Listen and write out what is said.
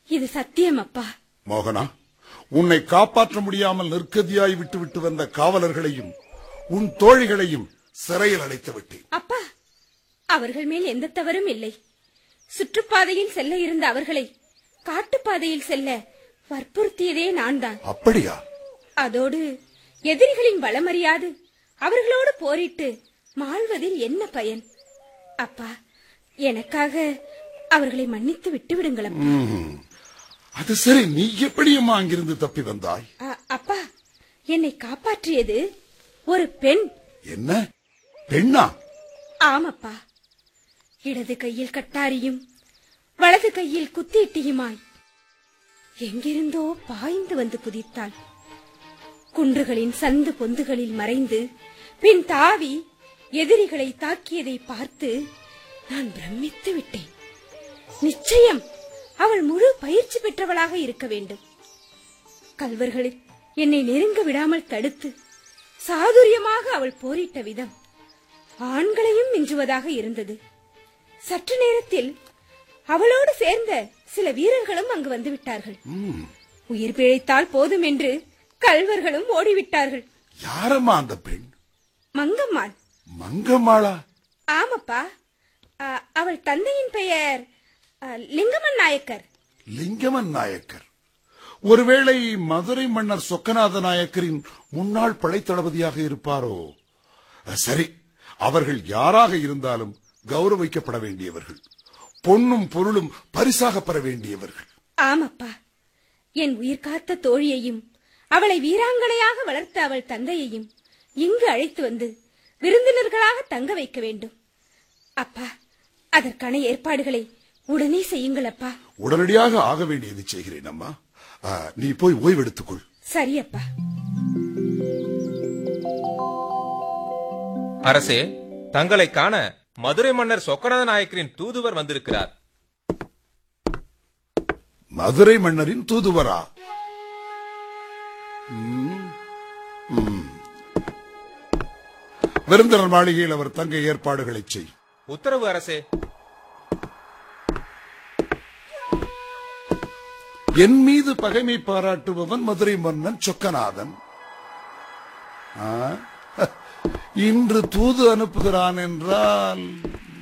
இது சத்தியம் அப்பா மோகனா உன்னை காப்பாற்ற முடியாமல் நிற்கதியாய் விட்டு விட்டு வந்த காவலர்களையும் உன் தோழிகளையும் சிறையில் அடைத்து விட்டேன் அப்பா அவர்கள் மேல் எந்த தவறும் இல்லை சுற்றுப்பாதையில் செல்ல இருந்த அவர்களை காட்டுப்பாதையில் செல்ல வற்புறுத்தியதே நான் தான் அப்படியா அதோடு எதிரிகளின் வளமறியாது அவர்களோடு போரிட்டு மாழ்வதில் என்ன பயன் அப்பா எனக்காக அவர்களை மன்னித்து விட்டு விடுங்கள் அப்பா. ம்ம். அது சரி நீ எப்படியம்மா அங்கிருந்து தப்பி வந்தாய் அ- அப்பா என்னை காப்பாற்றியது ஒரு பெண் என்ன பெண்ணா ஆமப்பா இடது கையில் கட்டாரியும் வலது கையில் குத்தீட்டியுமாய் எங்கிருந்தோ பாய்ந்து வந்து குதித்தாள் குன்றுகளின் சந்து பொந்துகளில் மறைந்து பின் தாவி எதிரிகளை தாக்கியதை பார்த்து நான் பிரமித்து விட்டேன் நிச்சயம் அவள் முழு பயிற்சி பெற்றவளாக இருக்க வேண்டும் கல்வர்கள் என்னை நெருங்க விடாமல் தடுத்து சாதுரியமாக அவள் போரிட்ட விதம் ஆண்களையும் மிஞ்சுவதாக இருந்தது சற்று நேரத்தில் அவளோடு சேர்ந்த சில வீரர்களும் அங்கு வந்து விட்டார்கள் ம். உயிர் பிழைத்தால் போதும் என்று கல்வர்களும் ஓடிவிட்டார்கள் யாரம்மா அந்த பெண் மங்கம்மாள் மங்கம்மாளா ஆமப்பா அ, அவள் தந்தையின் பெயர் அ, லிங்கமன் நாயக்கர் லிங்கமன் நாயக்கர் ஒருவேளை மதுரை மன்னர் சொக்கநாத நாயக்கரின் முன்னாள் படைத்தளபதியாக இருப்பாரோ சரி அவர்கள் யாராக இருந்தாலும் கௌரவிக்கப்பட வேண்டியவர்கள் பொன்னும் பொருளும் பரிசாக பெற வேண்டியவர்கள் ஆமப்பா என் உயிர் காத்த தோழியையும் அவளை வீராங்கனையாக வளர்த்த அவள் தந்தையையும் இங்கு அழைத்து வந்து விருந்தினர்களாக தங்க வைக்க வேண்டும் அப்பா அதற்கான ஏற்பாடுகளை உடனே செய்யுங்கள் அப்பா உடனடியாக ஆக வேண்டியது செய்கிறேன் அம்மா ஆ, நீ போய் ஓய்வெடுத்துக்கொள் சரி அப்பா அரசே தங்களை காண மதுரை மன்னர் சொக்கநாத நாயக்கரின் தூதுவர் வந்திருக்கிறார் மதுரை மன்னரின் தூதுவரா ம், ம். விருந்தினர் மாளிகையில் அவர் தங்க ஏற்பாடுகளை செய் உத்தரவு அரசே என் மீது பகைமை பாராட்டுபவன் மதுரை மன்னன் சொக்கநாதன் ஆ? இன்று தூது அனுப்புகிறான் என்றால்